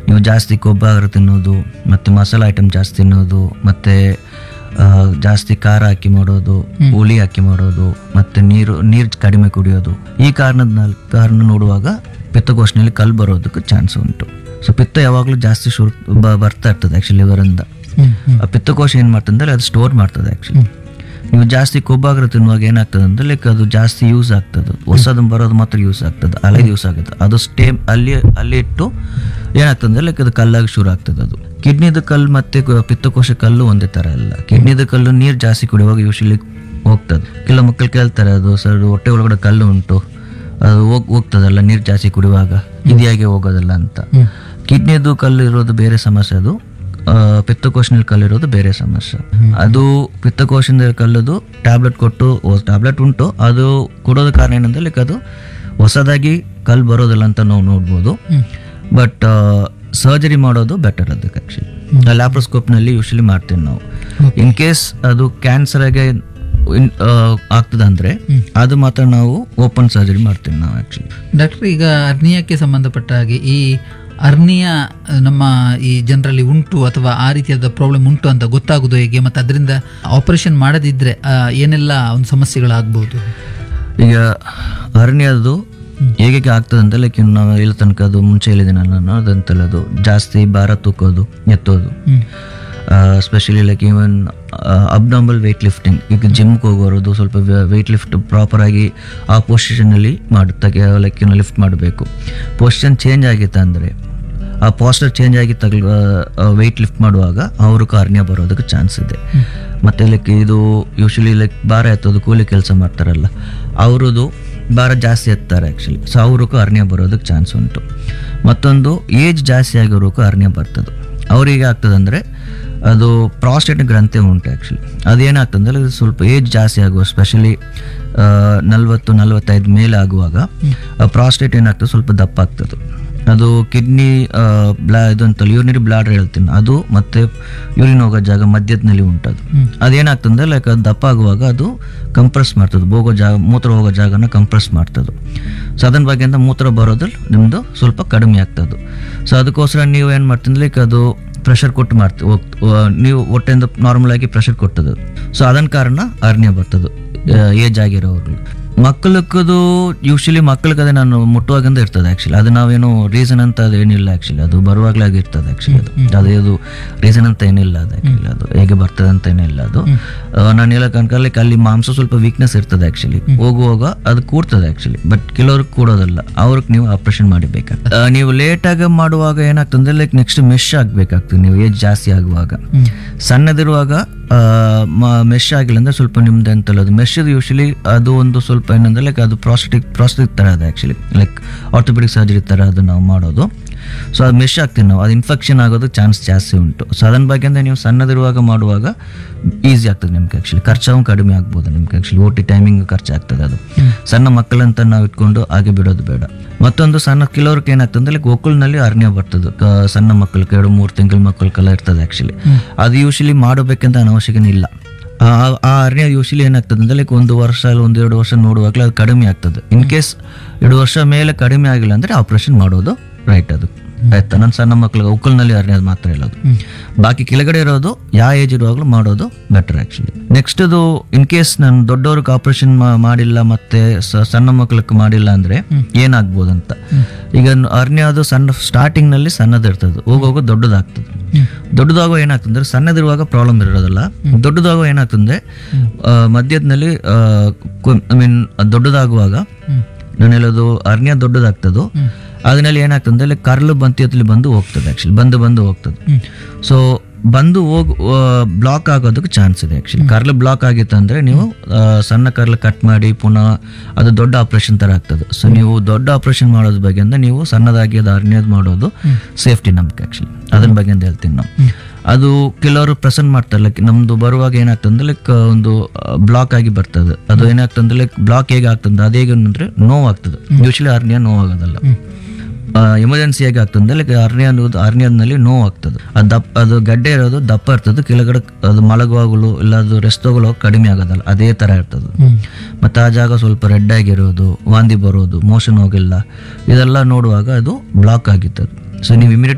ನೀವು ಜಾಸ್ತಿ ಕೊಬ್ಬಾಹಾರ ತಿನ್ನೋದು ಮತ್ತು ಮಸಾಲೆ ಐಟಮ್ ಜಾಸ್ತಿ ತಿನ್ನೋದು ಮತ್ತು ಆ, ಜಾಸ್ತಿ ಖಾರ ಹಾಕಿ ಮಾಡೋದು ಹುಳಿ ಹಾಕಿ ಮಾಡೋದು ಮತ್ತು ನೀರು ನೀರು ಕಡಿಮೆ ಕುಡಿಯೋದು ಈ ಕಾರಣದ ನಾಲ್- ಕಾರಣ ನೋಡುವಾಗ ಪಿತ್ತಕೋಶನಲ್ಲಿ ಕಲ್ಲು ಬರೋದಕ್ಕೆ ಚಾನ್ಸ್ ಉಂಟು ಸೊ ಪಿತ್ತ ಯಾವಾಗಲೂ ಜಾಸ್ತಿ ಶುರು ಬ- ಬರ್ತಾ ಇರ್ತದೆ ಆ್ಯಕ್ಚುಲಿ ಲಿವರಿಂದ ಹ್ಮ್ ಹ್ಮ್ ಆ ಪಿತ್ತಕೋಶ ಏನು ಮಾಡ್ತದೆ ಅಂದರೆ ಅದು ಸ್ಟೋರ್ ಮಾಡ್ತದೆ ಆ್ಯಕ್ಚುಲಿ ನೀವು ಜಾಸ್ತಿ ಕೊಬ್ಬಾಗ್ರ ತಿನ್ನುವಾಗ ಏನಾಗ್ತದೆ ಅಂದ್ರೆ ಲೈಕ್ ಅದು ಜಾಸ್ತಿ ಯೂಸ್ ಆಗ್ತದೆ ಹೊಸದು ಬರೋದು ಮಾತ್ರ ಯೂಸ್ ಆಗ್ತದೆ ಹಳೆ ಯೂಸ್ ಆಗುತ್ತೆ ಅದು ಸ್ಟೇ ಅಲ್ಲಿ ಅಲ್ಲಿ ಇಟ್ಟು ಏನಾಗ್ತದೆ ಅಂದ್ರೆ ಲೈಕ್ ಅದು ಕಲ್ಲಾಗಿ ಶುರು ಆಗ್ತದೆ ಅದು ಕಿಡ್ನಿದ ಕಲ್ಲು ಮತ್ತೆ ಕ- ಪಿತ್ತಕೋಶ ಕಲ್ಲು ಒಂದೇ ಥರ ಇಲ್ಲ ಕಿಡ್ನಿದ ಕಲ್ಲು ನೀರು ಜಾಸ್ತಿ ಕುಡಿಯುವಾಗ ಯೂಶಲಿ ಹೋಗ್ತದೆ ಕೆಲವು ಮಕ್ಕಳು ಕೇಳ್ತಾರೆ ಅದು ಸರ್ ಹೊಟ್ಟೆ ಒಳಗಡೆ ಕಲ್ಲು ಉಂಟು ಅದು ಹೋಗ್ ಹೋಗ್ತದಲ್ಲ ನೀರು ಜಾಸ್ತಿ ಕುಡಿಯುವಾಗ ಇದಿಯಾಗೆ ಹೋಗೋದಲ್ಲ ಅಂತ ಕಿಡ್ನಿದು ಕಲ್ಲು ಇರೋದು ಬೇರೆ ಸಮಸ್ಯೆ ಅದು ಆ, ಪಿತ್ತಕೋಶನಲ್ಲಿ ಕಲ್ಲಿರೋದು ಬೇರೆ ಸಮಸ್ಯೆ ಅದು ಪಿತ್ತಕೋಶದಿಂದ ಕಲ್ಲದು ಟ್ಯಾಬ್ಲೆಟ್ ಕೊಟ್ಟು ಟ್ಯಾಬ್ಲೆಟ್ ಉಂಟು ಅದು ಕೊಡೋದ ಕಾರಣ ಏನಂದ್ರೆ ಲೈಕ್ ಅದು ಹೊಸದಾಗಿ ಕಲ್ಲು ಬರೋದಿಲ್ಲ ಅಂತ ನಾವು ನೋಡ್ಬೋದು ಬಟ್ ಸರ್ಜರಿ ಮಾಡೋದು ಬೆಟರ್ ಅದಕ್ಕೆ ಆ್ಯಕ್ಚುಲಿ ಲ್ಯಾಪ್ರೋಸ್ಕೋಪ್ನಲ್ಲಿ ಯೂಶಲಿ ಮಾಡ್ತೀವಿ ನಾವು ಇನ್ ಕೇಸ್ ಅದು ಕ್ಯಾನ್ಸರ್ ಆಗಿ ಇನ್- ಆ, ಆಗ್ತದಂದ್ರೆ ಅದು ಮಾತ್ರ ನಾವು ಓಪನ್ ಸರ್ಜರಿ ಮಾಡ್ತೀವಿ ನಾವು ಆ್ಯಕ್ಚುಲಿ ಡಾಕ್ಟರ್ ಈಗ ಅರ್ನಿಯಕ್ಕೆ ಸಂಬಂಧಪಟ್ಟ ಹಾಗೆ ಈ ಅರ್ನಿಯ ನಮ್ಮ ಈ ಜನರಲ್ಲಿ ಉಂಟು ಅಥವಾ ಆ ರೀತಿಯಾದ ಪ್ರಾಬ್ಲಮ್ ಉಂಟು ಅಂತ ಗೊತ್ತಾಗೋದು ಹೇಗೆ ಮತ್ತು ಅದರಿಂದ ಆಪರೇಷನ್ ಮಾಡದಿದ್ರೆ ಆ, ಏನೆಲ್ಲ ಒಂದು ಸಮಸ್ಯೆಗಳಾಗ್ಬೋದು ಈಗ ಅರಣ್ಯದು ಹೇಗೆ ಆಗ್ತದೆ ಅಂತ ಲೈಕ್ ನಾವು ಇಲ್ಲಿ ತನಕ ಅದು ಮುಂಚೆ ಹೇಳಿದ್ದೀನಲ್ಲ ನಾನು ಅದಂತಲ್ಲ ಅದು ಜಾಸ್ತಿ ಭಾರ ತೂಕೋದು ಎತ್ತೋದು hmm. Specially like even abnormal weight lifting ಈಗ ಜಿಮ್ಗೆ ಹೋಗೋರದು ಸ್ವಲ್ಪ ವೆಯ್ಟ್ ಲಿಫ್ಟ್ ಪ್ರಾಪರಾಗಿ ಆ ಪೊಸಿಷನಲ್ಲಿ ಮಾಡುತ್ತಾಗೆ ಲೈಕ್ ಲಿಫ್ಟ್ ಮಾಡಬೇಕು ಪೊಸಿಷನ್ ಚೇಂಜ್ ಆಗಿತ್ತು ಅಂದರೆ ಆ ಪಾಸ್ಟರ್ ಚೇಂಜ್ ಆಗಿ ತಗಲ್ ವೆಯ್ಟ್ ಲಿಫ್ಟ್ ಮಾಡುವಾಗ ಅವರು ಕಾರ್ನ್ಯ ಬರೋದಕ್ಕೆ ಚಾನ್ಸ್ ಇದೆ ಮತ್ತು ಲೈಕ್ ಇದು ಯೂಶಲಿ ಲೈಕ್ ಭಾರ ಎತ್ತೋದು ಕೂಲಿ ಕೆಲಸ ಮಾಡ್ತಾರಲ್ಲ ಅವರದು ಭಾರ ಜಾಸ್ತಿ ಎತ್ತಾರೆ ಆ್ಯಕ್ಚುಲಿ ಸೊ ಅವ್ರಿಗೂ ಅರ್ಣ್ಯ ಬರೋದಕ್ಕೆ ಚಾನ್ಸ್ ಉಂಟು ಮತ್ತೊಂದು ಏಜ್ ಜಾಸ್ತಿ ಆಗಿರೋಕ್ಕೂ ಅರ್ಣ್ಯ ಬರ್ತದೆ ಅವ್ರಿಗೆ ಆಗ್ತದಂದರೆ ಅದು ಪ್ರಾಸ್ಟೇಟ್ ಗ್ರಂಥಿ ಉಂಟು ಆ್ಯಕ್ಚುಲಿ ಅದೇನಾಗ್ತದಂದ್ರೆ ಅದು ಸ್ವಲ್ಪ ಏಜ್ ಜಾಸ್ತಿ ಆಗುವ ಸ್ಪೆಷಲಿ ನಲ್ವತ್ತು ನಲ್ವತ್ತೈದು ಮೇಲೆ ಆಗುವಾಗ ಪ್ರಾಸ್ಟೇಟ್ ಏನಾಗ್ತದೆ ಸ್ವಲ್ಪ ದಪ್ಪ ಆಗ್ತದೆ ಅದು ಕಿಡ್ನಿ ಬ್ಲಾ ಇದು ಅಂತಲ್ಲ ಯೂರಿನರಿ ಬ್ಲಾಡರ್ ಹೇಳ್ತೀನಿ ಅದು ಮತ್ತೆ ಯೂರಿನ್ ಹೋಗೋ ಜಾಗ ಮಧ್ಯದಲ್ಲಿ ಉಂಟದು ಅದೇನಾಗ್ತಂದ್ರೆ ಲೈಕ್ ಅದು ದಪ್ಪ ಆಗುವಾಗ ಅದು ಕಂಪ್ರೆಸ್ ಮಾಡ್ತದೆ ಹೋಗೋ ಜಾಗ ಮೂತ್ರ ಹೋಗೋ ಜಾಗನ ಕಂಪ್ರೆಸ್ ಮಾಡ್ತದೆ ಸೊ ಅದನ್ನ ಬಗ್ಗೆಯಿಂದ ಮೂತ್ರ ಬರೋದು ನಿಮ್ಮದು ಸ್ವಲ್ಪ ಕಡಿಮೆ ಆಗ್ತದೆ ಸೊ ಅದಕ್ಕೋಸ್ಕರ ನೀವು ಏನು ಮಾಡ್ತೀನಿ ಲೈಕ್ ಅದು ಪ್ರೆಷರ್ ಕೊಟ್ಟು ಮಾಡ್ತೀವಿ ಹೋಗ್ತ ನೀವು ಹೊಟ್ಟೆಯಿಂದ ನಾರ್ಮಲ್ ಆಗಿ ಪ್ರೆಷರ್ ಕೊಟ್ಟದು ಸೊ ಅದನ್ನ ಕಾರಣ ಅರ್ಣ್ಯ ಬರ್ತದೆ ಏಜ್ ಆಗಿರೋರು ಮಕ್ಕಳಕ್ಕದು ಯೂಶಲಿ ಮಕ್ಕಳಿಗೆ ನಾನು ಮುಟ್ಟುವಾಗಿಂದ ಇರ್ತದೆ ಆ್ಯಕ್ಚುಲಿ ಅದು ನಾವೇನು ರೀಸನ್ ಅಂತ ಅದು ಏನಿಲ್ಲ ಆ್ಯಕ್ಚುಲಿ ಅದು ಬರುವಾಗಲೇ ಆಗಿರ್ತದೆ ಆ್ಯಕ್ಚುಲಿ ಅದು ಅದೇದು ರೀಸನ್ ಅಂತ ಏನಿಲ್ಲ ಅದು ಆ್ಯಕ್ಚುಲಿ ಅದು ಹೇಗೆ ಬರ್ತದೆ ಅಂತ ಏನಿಲ್ಲ ಅದು ಆ, ನಾನು ಹೇಳಕ್ ಅನ್ಕೊಳ್ಳಿ ಅಲ್ಲಿ ಮಾಂಸ ಸ್ವಲ್ಪ ವೀಕ್ನೆಸ್ ಇರ್ತದೆ ಆ್ಯಕ್ಚುಲಿ ಹೋಗುವಾಗ ಅದು ಕೂಡ್ತದೆ ಆ್ಯಕ್ಚುಲಿ ಬಟ್ ಕೆಲವ್ರಿಗೆ ಕೂಡೋದಲ್ಲ ಅವ್ರಿಗೆ ನೀವು ಆಪ್ರೇಷನ್ ಮಾಡಿಬೇಕಾಗ್ತದೆ ಆ, ನೀವು ಲೇಟಾಗಿ ಮಾಡುವಾಗ ಏನಾಗ್ತದೆ ಲೈಕ್ ನೆಕ್ಸ್ಟ್ ಮೆಶ್ ಆಗಬೇಕಾಗ್ತದೆ ನೀವು ಏಜ್ ಜಾಸ್ತಿ ಆಗುವಾಗ ಸಣ್ಣದಿರುವಾಗ ಮೆಶ್ ಆಗಿಲ್ಲ ಅಂದ್ರೆ ಸ್ವಲ್ಪ ನಿಮ್ದು ಎಂತಲ್ಲ ಅದು ಮೆಶ್ ಯೂಶಲಿ ಅದು ಒಂದು ಸ್ವಲ್ಪ ಏನಂದ್ರೆ ಲೈಕ್ ಅದು ಪ್ರಾಸ್ಟಿಕ್ ಪ್ರಾಸ್ಟಿಕ್ ಥರ ಅದು ಆ್ಯಕ್ಚುಲಿ ಲೈಕ್ ಆರ್ಥೋಪೆಡಿಕ್ ಸರ್ಜರಿ ಥರ ಅದು ನಾವು ಮಾಡೋದು ಸೊ ಅದು ಮೆಶ್ ಆಗ್ತೀವಿ ನಾವು ಅದು ಇನ್ಫೆಕ್ಷನ್ ಆಗೋದು ಚಾನ್ಸ್ ಜಾಸ್ತಿ ಉಂಟು ಸೊ ಅದನ್ನ ಬಗ್ಗೆ ನೀವು ಸಣ್ಣದಿರುವಾಗ ಮಾಡುವಾಗ ಈಸಿ ಆಗ್ತದೆ ನಿಮ್ಗೆ ಆ್ಯಕ್ಚುಲಿ ಖರ್ಚು ಕಡಿಮೆ ಆಗ್ಬೋದು ನಿಮ್ಗೆ ಆ್ಯಕ್ಚುಲಿ ಓ ಟಿ ಟೈಮಿಂಗ್ ಖರ್ಚಾಗ್ತದೆ ಅದು ಸಣ್ಣ ಮಕ್ಕಳಂತ ನಾವು ಇಟ್ಕೊಂಡು ಹಾಗೆ ಬಿಡೋದು ಬೇಡ ಮತ್ತೊಂದು ಸಣ್ಣ ಕೆಲವ್ರಿಗೆ ಏನಾಗ್ತದೆ ಲೈಕ್ ಒಕ್ಕಲ್ನಲ್ಲಿ ಅರ್ಣ್ಯ ಬರ್ತದೆ ಕ- ಸಣ್ಣ ಮಕ್ಕಳು ಎರಡು ಮೂರು ತಿಂಗಳ ಮಕ್ಕಳಿಗೆಲ್ಲ ಇರ್ತದೆ ಆ್ಯಕ್ಚುಲಿ ಅದು ಯೂಶಲಿ ಮಾಡಬೇಕಂತ ಅವಶ್ಯಕತೆ ಇಲ್ಲ ಆ ಆ ಅರಣ್ಯ ಯೂಶಲಿ ಏನಾಗ್ತದೆ ಅಂದ್ರೆ ಲೈಕ್ ಒಂದು ವರ್ಷ ಇಲ್ಲ ಒಂದು ಎರಡು ವರ್ಷ ನೋಡುವಾಗಲೇ ಅದು ಕಡಿಮೆ ಆಗ್ತದೆ ಇನ್ ಕೇಸ್ ಎರಡು ವರ್ಷ ಮೇಲೆ ಕಡಿಮೆ ಆಗಿಲ್ಲ ಅಂದ್ರೆ ಆಪರೇಷನ್ ಮಾಡೋದು ರೈಟ್ ಅದು ಆಯ್ತಾ ನನ್ನ ಸಣ್ಣ ಮಕ್ಳಿಗೆ ಉಕ್ಕಲ್ನಲ್ಲಿ ಅರಣ್ಯ ಮಾತ್ರ ಇರೋದು ಬಾಕಿ ಕೆಳಗಡೆ ಇರೋದು ಯಾವ ಏಜ್ ಇರುವಾಗಲೂ ಮಾಡೋದು ಬೆಟರ್ ಆ್ಯಕ್ಚುಲಿ ನೆಕ್ಸ್ಟ್ ಇದು ಇನ್ ಕೇಸ್ ನಾನು ದೊಡ್ಡವ್ರಿಗೆ ಆಪರೇಷನ್ ಮಾಡಿಲ್ಲ ಮತ್ತೆ ಸ- ಸಣ್ಣ ಮಕ್ಳಿಗೆ ಮಾಡಿಲ್ಲ ಅಂದ್ರೆ ಏನಾಗ್ಬೋದು ಅಂತ ಈಗ ಅರಣ್ಯ ಅದು ಸಣ್ಣ ಸ್ಟಾರ್ಟಿಂಗ್ ನಲ್ಲಿ ಸಣ್ಣದಿರ್ತದೆ ಹೋಗೋಗೋ ದೊಡ್ಡದಾಗ್ತದೆ ದೊಡ್ಡದಾಗೋ ಏನಾಗ್ತದೆ ಅಂದ್ರೆ ಸಣ್ಣದಿರುವಾಗ ಪ್ರಾಬ್ಲಮ್ ಇರೋದಿಲ್ಲ ದೊಡ್ಡದಾಗೋ ಏನಾಗ್ತದೆ ಆ, ಮಧ್ಯದಲ್ಲಿ ಐ ಮೀನ್ ದೊಡ್ಡದಾಗುವಾಗ ನಾನು ಹೇಳೋದು ಅರ್ಣ್ಯ ದೊಡ್ಡದಾಗ್ತದೋ ಅದರಲ್ಲಿ ಏನಾಗ್ತದೆ ಲೈಕ್ ಕರ್ಲು ಬಂತಿಯಲ್ಲಿ ಬಂದು ಹೋಗ್ತದೆ ಆ್ಯಕ್ಚುಲಿ ಬಂದು ಬಂದು ಹೋಗ್ತದೆ ಸೊ ಬಂದು ಹೋಗ್ ಬ್ಲಾಕ್ ಆಗೋದಕ್ಕೆ ಚಾನ್ಸ್ ಇದೆ ಆ್ಯಕ್ಚುಲಿ ಕರ್ಲು ಬ್ಲಾಕ್ ಆಗಿತ್ತು ಅಂದರೆ ನೀವು ಆ, ಸಣ್ಣ ಕರ್ಲು ಕಟ್ ಮಾಡಿ ಪುನಃ ಅದು ದೊಡ್ಡ ಆಪ್ರೇಷನ್ ಥರ ಆಗ್ತದೆ ಸೊ ನೀವು ದೊಡ್ಡ ಆಪ್ರೇಷನ್ ಮಾಡೋದ್ರ ಬಗ್ಗೆ ಅಂದ್ರೆ ನೀವು ಸಣ್ಣದಾಗಿ ಅದು ಅರ್ಣ್ಯದ ಮಾಡೋದು ಸೇಫ್ಟಿ ನಮ್ಗೆ ಆ್ಯಕ್ಚುಲಿ ಅದ್ರ ಬಗ್ಗೆ ಅಂತ ಹೇಳ್ತೀನಿ ನಾವು ಅದು ಕೆಲವರು ಪ್ರೆಸೆಂಟ್ ಮಾಡ್ತಾರೆ ಲೈಕ್ ನಮ್ದು ಬರುವಾಗ ಏನಾಗ್ತದೆ ಲೈಕ್ ಒಂದು ಬ್ಲಾಕ್ ಆಗಿ ಬರ್ತದೆ ಅದು ಏನಾಗ್ತದೆ ಲೈಕ್ ಬ್ಲಾಕ್ ಹೇಗೆ ಆಗ್ತದೆ ಅದು ಹೇಗೆ ಅಂದ್ರೆ ನೋವಾಗ್ತದೆ ಯೂಶಲಿ ಅರ್ಣ್ಯ ನೋವಾಗೋದಲ್ಲ ಎಮರ್ಜೆನ್ಸಿ ಹೇಗೆ ಆಗ್ತದೆ ಲೈಕ್ ಅರ್ಣ್ಯ ಅನ್ನೋದು ಅರ್ಣ್ಯದಲ್ಲಿ ನೋವು ಆಗ್ತದೆ ಅದು ದಪ್ಪ ಅದು ಗಡ್ಡೆ ಇರೋದು ದಪ್ಪ ಇರ್ತದೆ ಕೆಳಗಡೆ ಅದು ಮಲಗುವಾಗಲು ಇಲ್ಲ ಅದು ರೆಸ್ಟ್ ತಗೊಳ್ಳೋ ಕಡಿಮೆ ಆಗೋದಲ್ಲ ಅದೇ ಥರ ಇರ್ತದೆ ಮತ್ತು ಆ ಜಾಗ ಸ್ವಲ್ಪ ರೆಡ್ ಆಗಿರೋದು ವಾಂತಿ ಬರೋದು ಮೋಷನ್ ಹೋಗಿಲ್ಲ ಇದೆಲ್ಲ ನೋಡುವಾಗ ಅದು ಬ್ಲಾಕ್ ಆಗಿರ್ತದೆ ಸೊ ನೀವು ಇಮಿಡಿಯೇಟ್